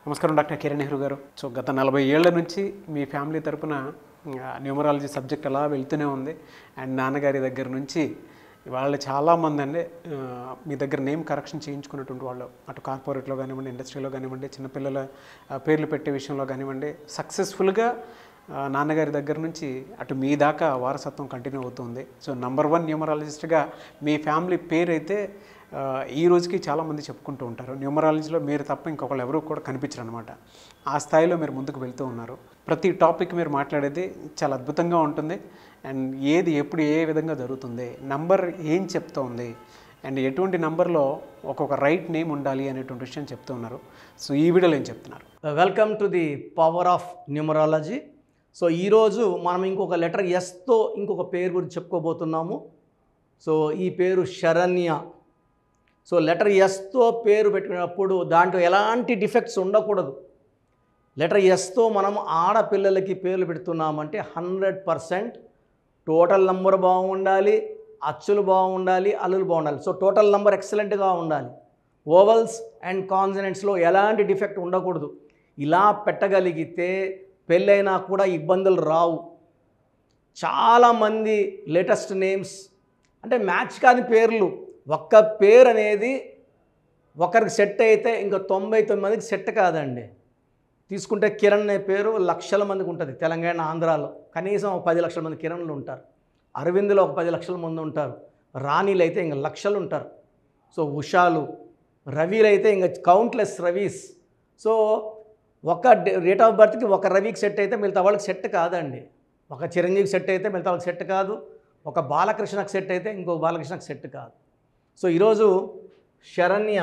నమస్కారం డాక్టర్ కిరణ్ నెహ్రూ గారు సో గత నలభై ఏళ్ల నుంచి మీ ఫ్యామిలీ తరపున న్యూమరాలజీ సబ్జెక్ట్ అలా వెళ్తూనే ఉంది అండ్ నాన్నగారి దగ్గర నుంచి వాళ్ళు చాలామంది అండి ఆ, మీ దగ్గర నేమ్ కరెక్షన్ చేయించుకున్నటువంటి వాళ్ళు అటు కార్పొరేట్లో కానివ్వండి ఇండస్ట్రీలో కానివ్వండి చిన్నపిల్లల ఆ, పేర్లు పెట్టే విషయంలో కానివ్వండి సక్సెస్ఫుల్గా ఆ, నాన్నగారి దగ్గర నుంచి అటు మీ దాకా వారసత్వం కంటిన్యూ అవుతుంది సో నంబర్ వన్ న్యూమరాలజిస్ట్గా మీ ఫ్యామిలీ పేరు అయితే ఆ, ఈ రోజుకి చాలామంది చెప్పుకుంటూ ఉంటారు న్యూమరాలజీలో మీరు తప్ప ఇంకొకళ్ళు ఎవరు కూడా కనిపించరు అనమాట ఆ స్థాయిలో మీరు ముందుకు వెళ్తూ ఉన్నారు ప్రతి టాపిక్ మీరు మాట్లాడేది చాలా అద్భుతంగా ఉంటుంది అండ్ ఏది ఎప్పుడు ఏ విధంగా జరుగుతుంది నంబర్ ఏం చెప్తోంది అండ్ ఎటువంటి నంబర్లో ఒక్కొక్క రైట్ నేమ్ ఉండాలి అనేటువంటి విషయం చెప్తూ ఉన్నారు సో ఈ వీడియోలో ఏం చెప్తున్నారు welcome to the power of numerology so ఈరోజు మనం ఇంకొక లెటర్ ఎస్తో ఇంకొక పేరు గురించి చెప్పుకోబోతున్నాము సో ఈ పేరు శరణ్య సో లెటర్ ఎస్తో పేరు పెట్టుకున్నప్పుడు దాంట్లో ఎలాంటి డిఫెక్ట్స్ ఉండకూడదు లెటర్ ఎస్తో మనం ఆడపిల్లలకి పేర్లు పెడుతున్నామంటే హండ్రెడ్ పర్సెంట్ టోటల్ నంబర్ బాగుండాలి అచ్చులు బాగుండాలి అల్లులు బాగుండాలి సో టోటల్ నంబర్ ఎక్సలెంట్గా ఉండాలి ఓవల్స్ అండ్ కాన్సనెంట్స్లో ఎలాంటి డిఫెక్ట్ ఉండకూడదు ఇలా పెట్టగలిగితే పెళ్ళైనా కూడా ఇబ్బందులు రావు చాలామంది లేటెస్ట్ నేమ్స్ అంటే మ్యాచ్ కాని పేర్లు ఒక్క పేరు అనేది ఒకరికి సెట్ అయితే ఇంకా తొంభై తొమ్మిది మందికి సెట్ కాదండి తీసుకుంటే కిరణ్ అనే పేరు లక్షల మందికి ఉంటుంది తెలంగాణ ఆంధ్రాలో కనీసం ఒక పది లక్షల మంది కిరణ్లు ఉంటారు అరవింద్లో ఒక పది లక్షల మంది ఉంటారు రాణీలు అయితే ఇంకా లక్షలు ఉంటారు సో ఉషాలు రవిలు అయితే ఇంకా కౌంట్లెస్ రవీస్ సో ఒక డేట్ ఆఫ్ బర్త్కి ఒక రవికి సెట్ అయితే మిగతా వాళ్ళకి సెట్ కాదండి ఒక చిరంజీవికి సెట్ అయితే మిగతా వాళ్ళకి సెట్ కాదు ఒక బాలకృష్ణకి సెట్ అయితే ఇంకో బాలకృష్ణకి సెట్ కాదు సో ఈరోజు శరణ్య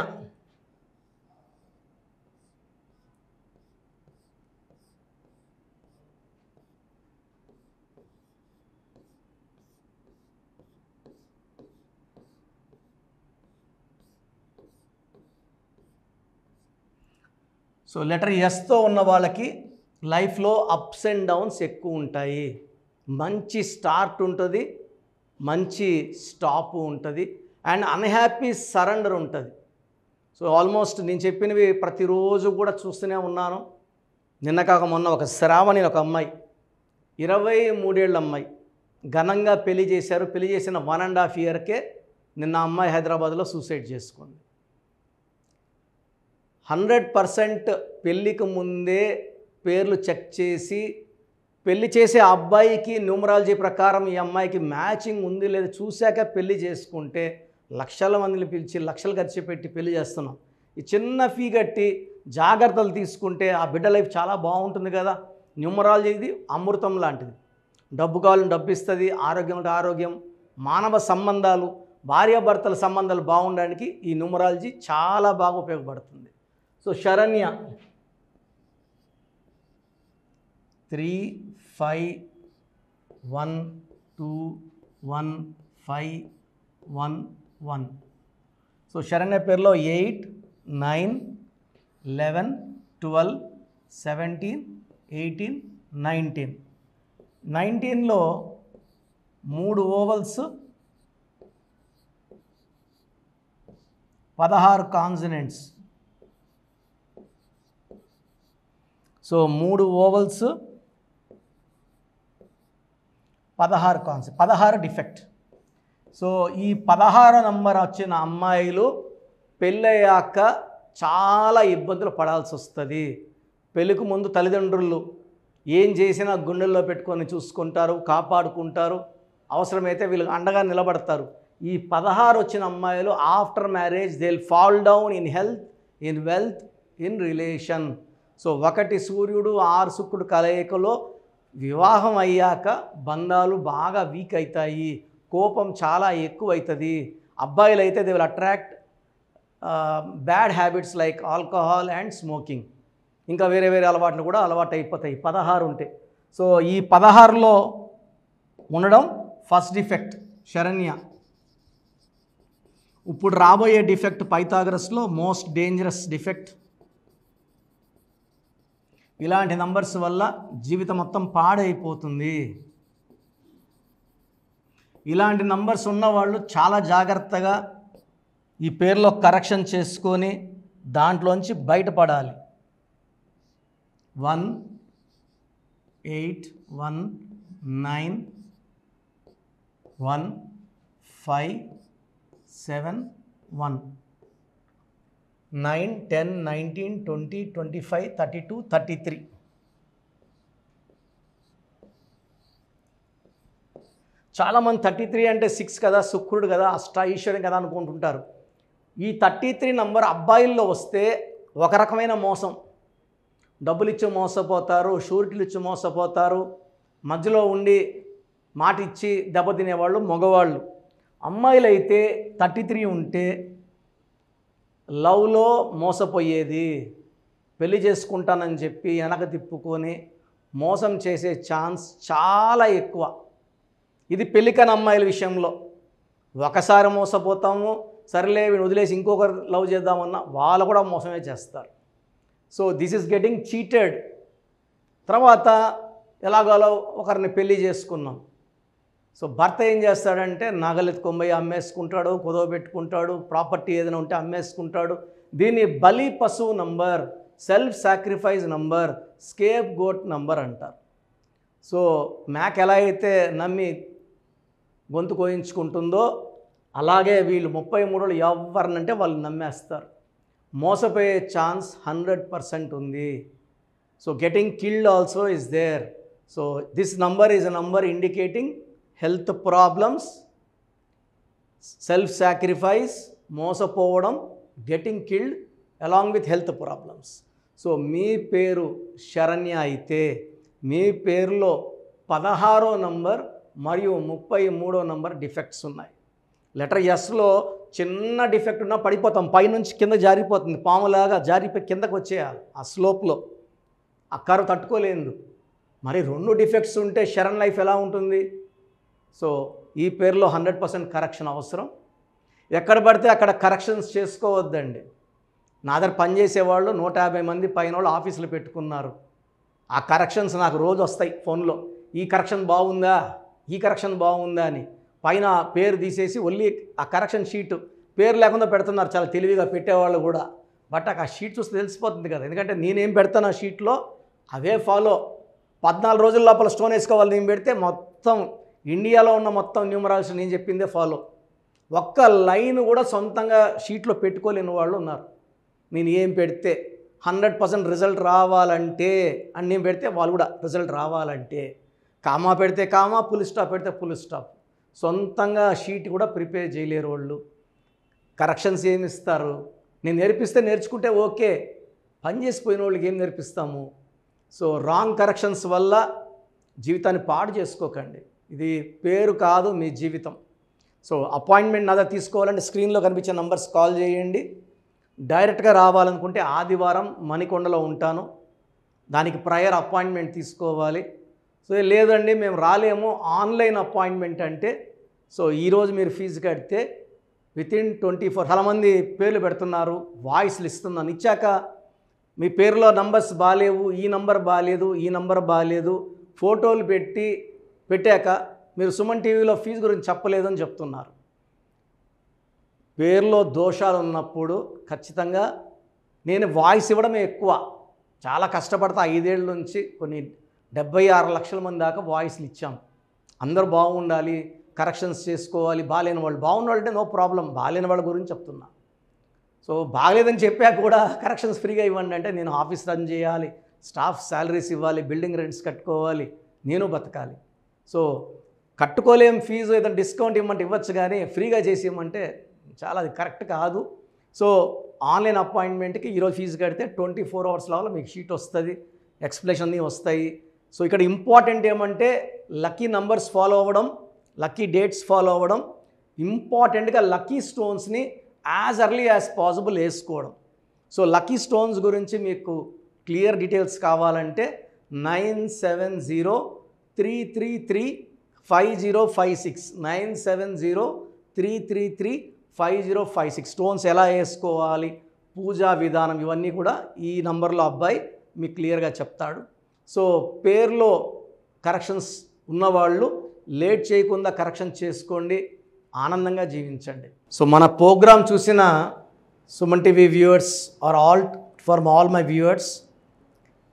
సో లెటర్ ఎస్తో ఉన్న వాళ్ళకి లైఫ్లో అప్స్ అండ్ డౌన్స్ ఎక్కువ ఉంటాయి మంచి స్టార్ట్ ఉంటుంది మంచి స్టాప్ ఉంటుంది అండ్ అన్హ్యాపీ సరెండర్ ఉంటుంది సో ఆల్మోస్ట్ నేను చెప్పినవి ప్రతిరోజు కూడా చూస్తూనే ఉన్నాను నిన్న కాక మొన్న ఒక శ్రావణి ఒక అమ్మాయి ఇరవై మూడేళ్ళ అమ్మాయి ఘనంగా పెళ్లి చేశారు పెళ్లి చేసిన వన్ అండ్ హాఫ్ ఇయర్కే నిన్న ఆ అమ్మాయి హైదరాబాద్లో సూసైడ్ చేసుకుంది హండ్రెడ్ పర్సెంట్ పెళ్ళికి ముందే పేర్లు చెక్ చేసి పెళ్లి చేసే ఆ అబ్బాయికి న్యూమరాలజీ ప్రకారం ఈ అమ్మాయికి మ్యాచింగ్ ఉంది లేదా చూశాక పెళ్లి చేసుకుంటే లక్షల మందిని పిలిచి లక్షలు ఖర్చు పెట్టి పెళ్లి చేస్తున్నాం ఈ చిన్న ఫీ కట్టి జాగ్రత్తలు తీసుకుంటే ఆ బిడ్డ లైఫ్ చాలా బాగుంటుంది కదా న్యూమరాలజీ ఇది అమృతం లాంటిది డబ్బు కావాలని డబ్బు ఇస్తుంది ఆరోగ్యం అంటే ఆరోగ్యం మానవ సంబంధాలు భార్యాభర్తల సంబంధాలు బాగుండడానికి ఈ న్యూమరాలజీ చాలా బాగా ఉపయోగపడుతుంది so Sharanya three five one two one five one one so Sharanya పేరులో eight nine eleven twelve seventeen eighteen nineteen నైన్టీన్లో మూడు ఓవల్స్ పదహారు కాన్సనెంట్స్ సో మూడు ఓవల్స్ పదహారు కాన్సెప్ట్ పదహారు డిఫెక్ట్ సో ఈ పదహారు నంబర్ వచ్చిన అమ్మాయిలు పెళ్ళయ్యాక చాలా ఇబ్బందులు పడాల్సి వస్తుంది పెళ్ళికి ముందు తల్లిదండ్రులు ఏం చేసినా గుండెల్లో పెట్టుకొని చూసుకుంటారు కాపాడుకుంటారు అవసరమైతే వీళ్ళకి అండగా నిలబడతారు ఈ పదహారు వచ్చిన అమ్మాయిలు after marriage they fall down in health in wealth in relation so ఒకటి సూర్యుడు ఆరు శుక్రుడు కలయికలో వివాహం అయ్యాక బంధాలు బాగా వీక్ అవుతాయి కోపం చాలా ఎక్కువ అవుతుంది అబ్బాయిలు అయితే they will attract bad habits like alcohol and smoking ఇంకా వేరే వేరే అలవాట్లు కూడా అలవాటు అయిపోతాయి పదహారు ఉంటాయి సో ఈ పదహారులో ఉండడం ఫస్ట్ డిఫెక్ట్ శరణ్య ఇప్పుడు రాబోయే డిఫెక్ట్ పైథాగరస్లో మోస్ట్ డేంజరస్ డిఫెక్ట్ ఇలాంటి నంబర్స్ వల్ల జీవితం మొత్తం పాడైపోతుంది ఇలాంటి నంబర్స్ ఉన్నవాళ్ళు చాలా జాగ్రత్తగా ఈ పేర్లో కరెక్షన్ చేసుకొని దాంట్లోంచి బయటపడాలి one eight one nine one five seven one nine ten nineteen twenty twenty five thirty two thirty three చాలామంది థర్టీ త్రీ అంటే సిక్స్ కదా శుక్రుడు కదా అష్టాఈశ్వరం కదా అనుకుంటుంటారు ఈ థర్టీ త్రీ నంబర్ అబ్బాయిల్లో వస్తే ఒక రకమైన మోసం డబ్బులు ఇచ్చి మోసపోతారు షూరిటీలు ఇచ్చి మోసపోతారు మధ్యలో ఉండి మాట ఇచ్చి దెబ్బతినేవాళ్ళు మగవాళ్ళు అమ్మాయిలు అయితే థర్టీ త్రీ ఉంటే లవ్లో మోసపోయేది పెళ్లి చేసుకుంటానని చెప్పి వెనక తిప్పుకొని మోసం చేసే ఛాన్స్ చాలా ఎక్కువ ఇది పెళ్ళికని అమ్మాయిల విషయంలో ఒకసారి మోసపోతాము సరేలే వీడిని వదిలేసి ఇంకొకరు లవ్ చేద్దామన్నా వాళ్ళు కూడా మోసమే చేస్తారు so this is getting cheated తర్వాత ఎలాగోలో ఒకరిని పెళ్లి చేసుకున్నాం సో భర్త ఏం చేస్తాడంటే నగలెత్తుకొంబయి అమ్మేసుకుంటాడు కుదవ పెట్టుకుంటాడు ప్రాపర్టీ ఏదైనా ఉంటే అమ్మేసుకుంటాడు దీన్ని బలి పశువు number self sacrifice number scapegoat number అంటారు సో మ్యాక్ ఎలా అయితే నమ్మి గొంతు కోయించుకుంటుందో అలాగే వీళ్ళు ముప్పై మూడులో ఎవరినంటే వాళ్ళు నమ్మేస్తారు మోసపోయే ఛాన్స్ హండ్రెడ్ పర్సెంట్ ఉంది so getting killed also is there so this number is a number indicating health problems self sacrifice మోసపోవడం getting killed along with health problems so మీ పేరు శరణ్య అయితే మీ పేరులో పదహారో నంబర్ మరియు ముప్పై మూడో నంబర్ డిఫెక్ట్స్ ఉన్నాయి లెటర్ ఎస్లో చిన్న డిఫెక్ట్ ఉన్నా పడిపోతాం పైనుంచి కింద జారిపోతుంది పాములాగా జారిపోయి కిందకు వచ్చేయాలి ఆ స్లోప్లో ఆ కర్వ్ తట్టుకోలేదు మరి రెండు డిఫెక్ట్స్ ఉంటే శరణ్ లైఫ్ ఎలా ఉంటుంది సో ఈ పేరులో హండ్రెడ్ పర్సెంట్ కరెక్షన్ అవసరం ఎక్కడ పడితే అక్కడ కరెక్షన్స్ చేసుకోవద్దండి నా దగ్గర పనిచేసేవాళ్ళు నూట యాభై మంది పైన వాళ్ళు ఆఫీసులో పెట్టుకున్నారు ఆ కరెక్షన్స్ నాకు రోజు వస్తాయి ఫోన్లో ఈ కరెక్షన్ బాగుందా ఈ కరెక్షన్ బాగుందా అని పైన పేరు తీసేసి ఒళ్ళి ఆ కరెక్షన్ షీట్ పేరు లేకుండా పెడుతున్నారు చాలా తెలివిగా పెట్టేవాళ్ళు కూడా బట్ ఆ షీట్ చూస్తే తెలిసిపోతుంది కదా ఎందుకంటే నేనేం పెడతాను ఆ షీట్లో అవే ఫాలో పద్నాలుగు రోజుల లోపల స్టోన్ వేసుకోవాలి నేను పెడితే మొత్తం ఇండియాలో ఉన్న మొత్తం న్యూమరాల్స్ నేను చెప్పిందే ఫాలో ఒక్క లైన్ కూడా సొంతంగా షీట్లో పెట్టుకోలేని వాళ్ళు ఉన్నారు నేను ఏం పెడితే హండ్రెడ్ పర్సెంట్ రిజల్ట్ రావాలంటే అని నేను పెడితే వాళ్ళు కూడా రిజల్ట్ రావాలంటే కామా పెడితే కామా పుల్ స్టాప్ పెడితే పుల్ స్టాప్ సొంతంగా షీట్ కూడా ప్రిపేర్ చేయలేరు వాళ్ళు కరెక్షన్స్ ఏమి ఇస్తారు నేను నేర్పిస్తే నేర్చుకుంటే ఓకే పని చేసిపోయిన వాళ్ళకి ఏం నేర్పిస్తాము సో రాంగ్ కరెక్షన్స్ వల్ల జీవితాన్ని పాడు చేసుకోకండి ఇది పేరు కాదు మీ జీవితం సో అపాయింట్మెంట్ నా దగ్గర తీసుకోవాలంటే స్క్రీన్లో కనిపించే నంబర్స్ కాల్ చేయండి డైరెక్ట్గా రావాలనుకుంటే ఆదివారం మణికొండలో ఉంటాను దానికి ప్రయర్ అపాయింట్మెంట్ తీసుకోవాలి సో లేదండి మేము రాలేము ఆన్లైన్ అపాయింట్మెంట్ అంటే సో ఈరోజు మీరు ఫీజు కడితే విత్ ఇన్ ట్వంటీ ఫోర్ చాలామంది పేర్లు పెడుతున్నారు వాయిస్లు ఇస్తున్నాను ఇచ్చాక మీ పేరులో నంబర్స్ బాగాలేవు ఈ నంబర్ బాగాలేదు ఈ నంబర్ బాగాలేదు ఫోటోలు పెట్టి పెట్టాక మీరు సుమన్ టీవీలో ఫీజు గురించి చెప్పలేదు అని చెప్తున్నారు పేరులో దోషాలు ఉన్నప్పుడు ఖచ్చితంగా నేను వాయిస్ ఇవ్వడమే ఎక్కువ చాలా కష్టపడతా ఐదేళ్ళ నుంచి కొన్ని డెబ్బై ఆరు లక్షల మంది దాకా వాయిస్లు ఇచ్చాం అందరూ బాగుండాలి కరెక్షన్స్ చేసుకోవాలి బాగాలేని వాళ్ళు బాగున్న వాళ్ళంటే నో ప్రాబ్లం బాగాలేని వాళ్ళ గురించి చెప్తున్నా సో బాగలేదని చెప్పాక కూడా కరెక్షన్స్ ఫ్రీగా ఇవ్వండి అంటే నేను ఆఫీస్ రన్ చేయాలి స్టాఫ్ శాలరీస్ ఇవ్వాలి బిల్డింగ్ రెంట్స్ కట్టుకోవాలి నేను బతకాలి సో కట్టుకోలేం ఫీజు ఏదైనా డిస్కౌంట్ ఇవ్వమంటే ఇవ్వచ్చు కానీ ఫ్రీగా చేసి ఇవ్వమంటే చాలా అది కరెక్ట్ కాదు సో ఆన్లైన్ అపాయింట్మెంట్కి ఈరోజు ఫీజు కడితే ట్వంటీ ఫోర్ అవర్స్ లోపల మీకు షీట్ వస్తుంది ఎక్స్ప్లెనేషన్ అన్నీ వస్తాయి సో ఇక్కడ ఇంపార్టెంట్ ఏమంటే లక్కీ నంబర్స్ ఫాలో అవ్వడం లక్కీ డేట్స్ ఫాలో అవ్వడం ఇంపార్టెంట్గా లక్కీ స్టోన్స్ని యాజ్ ఎర్లీ యాజ్ పాసిబుల్ వేసుకోవడం సో లక్కీ స్టోన్స్ గురించి మీకు క్లియర్ డీటెయిల్స్ కావాలంటే nine seven zero three three three five zero five six nine seven zero three three three five zero five six stones ఎలా వేసుకోవాలి పూజా విధానం ఇవన్నీ కూడా ఈ నంబర్లో అబ్బాయి మీకు క్లియర్గా చెప్తాడు సో పేర్లో కరెక్షన్స్ ఉన్నవాళ్ళు లేట్ చేయకుండా కరెక్షన్ చేసుకోండి ఆనందంగా జీవించండి సో మన ప్రోగ్రామ్ చూసిన Suman TV viewers or all for all my viewers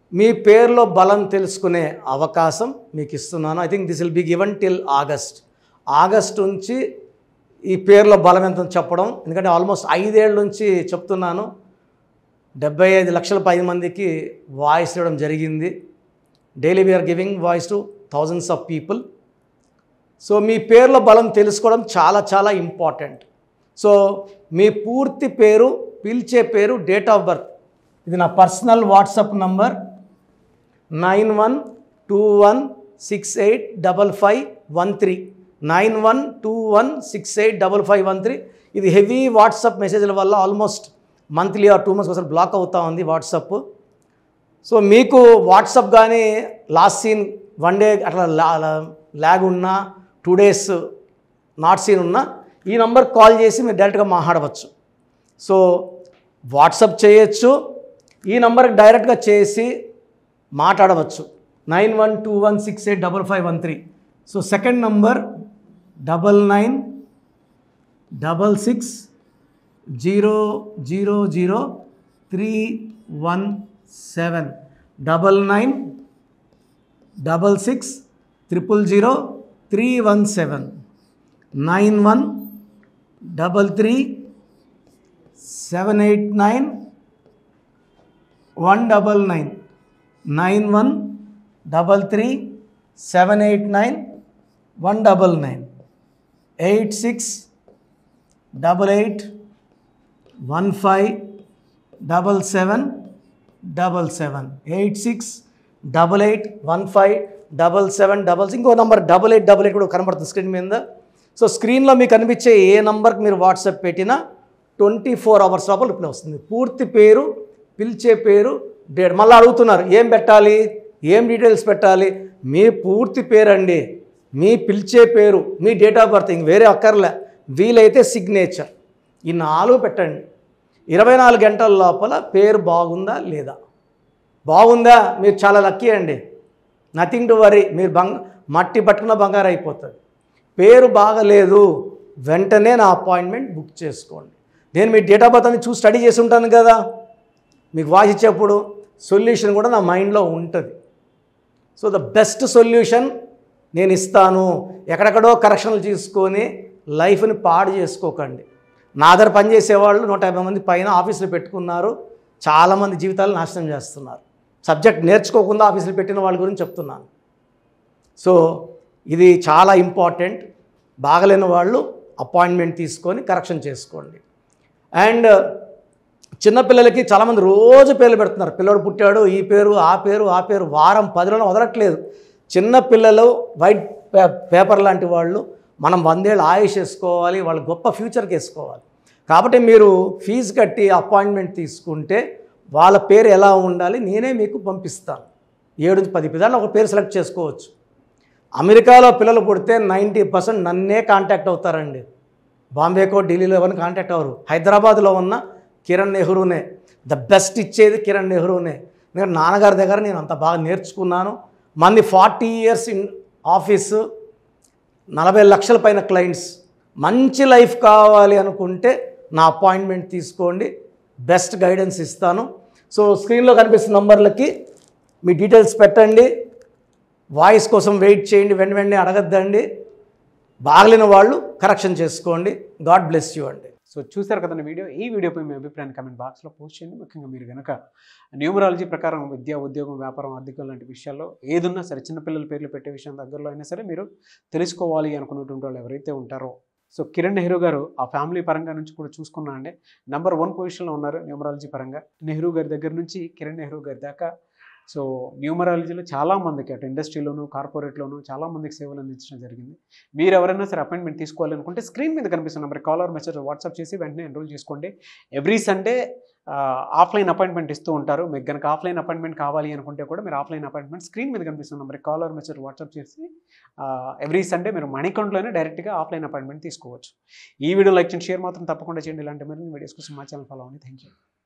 మీ పేరులో బలం తెలుసుకునే అవకాశం మీకు ఇస్తున్నాను I think this will be given till August August నుంచి ఈ పేరులో బలం ఎంత చెప్పడం ఎందుకంటే ఆల్మోస్ట్ ఐదేళ్ళ నుంచి చెప్తున్నాను డెబ్బై ఐదు లక్షల పది మందికి వాయిస్ ఇవ్వడం జరిగింది daily we're giving voice to thousands of people so మీ పేర్ల బలం తెలుసుకోవడం చాలా చాలా ఇంపార్టెంట్ సో మీ పూర్తి పేరు పిలిచే పేరు డేట్ ఆఫ్ బర్త్ ఇది నా personal WhatsApp number nine one two one six eight double five one three nine one two one six eight double five one three ఇది హెవీ వాట్సాప్ మెసేజ్ల వల్ల almost monthly or two months ఒకసారి block అవుతా ఉంది WhatsApp so మీకు WhatsApp కానీ last seen one day అట్లా lag ఉన్నా టూ డేస్ నాట్ సీన్ ఉన్నా ఈ నంబర్ కాల్ చేసి మీరు డైరెక్ట్గా మాట్లాడవచ్చు సో వాట్సాప్ చేయొచ్చు ఈ నంబర్కి డైరెక్ట్గా చేసి మాట్లాడవచ్చు nine one two one six eight double five one three so second number double nine double six zero zero zero three one seven double nine double six triple zero three one seven nine one double three seven eight nine one double nine nine one double three seven eight nine one double nine eight six double eight one five double seven double seven eight six double eight one five double seven double ఇంకో number double eight double eight కూడా కనబడుతుంది screen మీద so స్క్రీన్లో మీకు కనిపించే ఏ నంబర్కి మీరు WhatsApp పెట్టినా ట్వంటీ ఫోర్ అవర్స్ లోపల రిప్లై వస్తుంది పూర్తి పేరు పిలిచే పేరు డేట్ మళ్ళీ అడుగుతున్నారు ఏం పెట్టాలి ఏం డీటెయిల్స్ పెట్టాలి మీ పూర్తి పేరు అండి మీ పిలిచే పేరు మీ డేట్ ఆఫ్ బర్త్ ఇంక వేరే అక్కర్లే వీలైతే సిగ్నేచర్ ఈ నాలుగు పెట్టండి ఇరవై నాలుగు గంటల లోపల పేరు బాగుందా లేదా బాగుందా మీరు చాలా లక్కీ అండి నథింగ్ టు వరీ మీరు బంగ మట్టి పట్టుకున్న బంగారు అయిపోతుంది పేరు బాగలేదు వెంటనే నా అపాయింట్మెంట్ బుక్ చేసుకోండి నేను మీ డేట్ ఆఫ్ బర్త్ అని చూసి స్టడీ చేసి ఉంటాను కదా మీకు వాయిస్ ఇచ్చేప్పుడు సొల్యూషన్ కూడా నా మైండ్లో ఉంటుంది సో ద బెస్ట్ సొల్యూషన్ నేను ఇస్తాను ఎక్కడెక్కడో కరెక్షన్లు తీసుకొని లైఫ్ని పాడు చేసుకోకండి నా దగ్గర పనిచేసేవాళ్ళు నూట యాభై మంది పైన ఆఫీసులు పెట్టుకున్నారు చాలామంది జీవితాలు నాశనం చేస్తున్నారు సబ్జెక్ట్ నేర్చుకోకుండా ఆఫీసులు పెట్టిన వాళ్ళ గురించి చెప్తున్నాను సో ఇది చాలా ఇంపార్టెంట్ బాగలేని వాళ్ళు అపాయింట్మెంట్ తీసుకొని కరెక్షన్ చేసుకోండి అండ్ చిన్నపిల్లలకి చాలామంది రోజు పేర్లు పెడుతున్నారు పిల్లడు పుట్టాడు ఈ పేరు ఆ పేరు ఆ పేరు వారం పది రోజులు వదలట్లేదు చిన్న పిల్లలు వైట్ పే పేపర్ లాంటి వాళ్ళు మనం వందేళ్ళు ఆయుష్ వేసుకోవాలి వాళ్ళ గొప్ప ఫ్యూచర్కి వేసుకోవాలి కాబట్టి మీరు ఫీజు కట్టి అపాయింట్మెంట్ తీసుకుంటే వాళ్ళ పేరు ఎలా ఉండాలి నేనే మీకు పంపిస్తాను ఏడు నుంచి పది పిల్లలు ఒక పేరు సెలెక్ట్ చేసుకోవచ్చు అమెరికాలో పిల్లలు పుడితే నైంటీ పర్సెంట్ నన్నే కాంటాక్ట్ అవుతారండి బాంబేకో ఢిల్లీలో ఎవరిని కాంటాక్ట్ అవ్వరు హైదరాబాద్లో ఉన్న కిరణ్ నెహ్రూనే ద బెస్ట్ ఇచ్చేది కిరణ్ నెహ్రూనే ఎందుకంటే నాన్నగారి దగ్గర నేను అంత బాగా నేర్చుకున్నాను మంది ఫార్టీ ఇయర్స్ ఇన్ ఆఫీసు నలభై లక్షల పైన క్లయింట్స్ మంచి లైఫ్ కావాలి అనుకుంటే నా అపాయింట్మెంట్ తీసుకోండి బెస్ట్ గైడెన్స్ ఇస్తాను సో స్క్రీన్లో కనిపిస్తున్న నంబర్లకి మీ డీటెయిల్స్ పెట్టండి వాయిస్ కోసం వెయిట్ చేయండి వెంట వెంటనే అడగద్దండి బాగలేని వాళ్ళు కరెక్షన్ చేసుకోండి గాడ్ బ్లెస్ యూ అండి సో చూశారు కదండి వీడియో ఈ వీడియోపై మీ అభిప్రాయాన్ని కమెంట్ బాక్స్లో పోస్ట్ చేయండి ముఖ్యంగా మీరు కనుక న్యూమరాలజీ ప్రకారం విద్య ఉద్యోగం వ్యాపారం ఆర్థికం లాంటి విషయాల్లో ఏదున్నా సరే చిన్నపిల్లల పేర్లు పెట్టే విషయం దగ్గరలో అయినా సరే మీరు తెలుసుకోవాలి అనుకున్నటువంటి వాళ్ళు ఎవరైతే ఉంటారో సో కిరణ్ నెహ్రూ గారు ఆ ఫ్యామిలీ పరంగా నుంచి కూడా చూసుకున్నా అండి నెంబర్ వన్ పొజిషన్లో ఉన్నారు న్యూమరాలజీ పరంగా నెహ్రూ గారి దగ్గర నుంచి కిరణ్ నెహ్రూ గారి దాకా సో న్యూమరాలజీలో చాలా మందికి అటు ఇండస్ట్రీలోను కార్పొరేట్లోను చాలా మందికి సేవలు అందించడం జరిగింది మీరు ఎవరైనా సరే అపాయింట్మెంట్ తీసుకోవాలనుకుంటే స్క్రీన్ మీద కనిపిస్తున్న నెంబర్ కాలర్ మెసేజ్ వాట్సాప్ చేసి వెంటనే ఎన్రోల్ చేసుకోండి ఎవ్రీ సండే ఆఫ్లైన్ అపాయింట్మెంట్ ఇస్తూ ఉంటారు మీకు కనుక ఆఫ్లైన్ అపాయింట్మెంట్ కావాలి అనుకుంటే కూడా మీరు ఆఫ్లైన్ అపాయింట్మెంట్ స్క్రీన్ మీద కనిపిస్తున్న నెంబర్ కాలర్ మెసేజ్ వాట్సాప్ చేసి ఎవ్రీ సండే మీరు మనీ అకౌంట్లోనే డైరెక్ట్గా ఆఫ్లైన్ అపాయింట్మెంట్ తీసుకోవచ్చు ఈ వీడియో లైక్ చేయండి షేర్ మాత్రం తప్పకుండా చేయండి ఇలాంటి మరిన్ని వీడియోస్ కోసం మా ఛానల్ ఫాలో అవ్వండి థ్యాంక్ యూ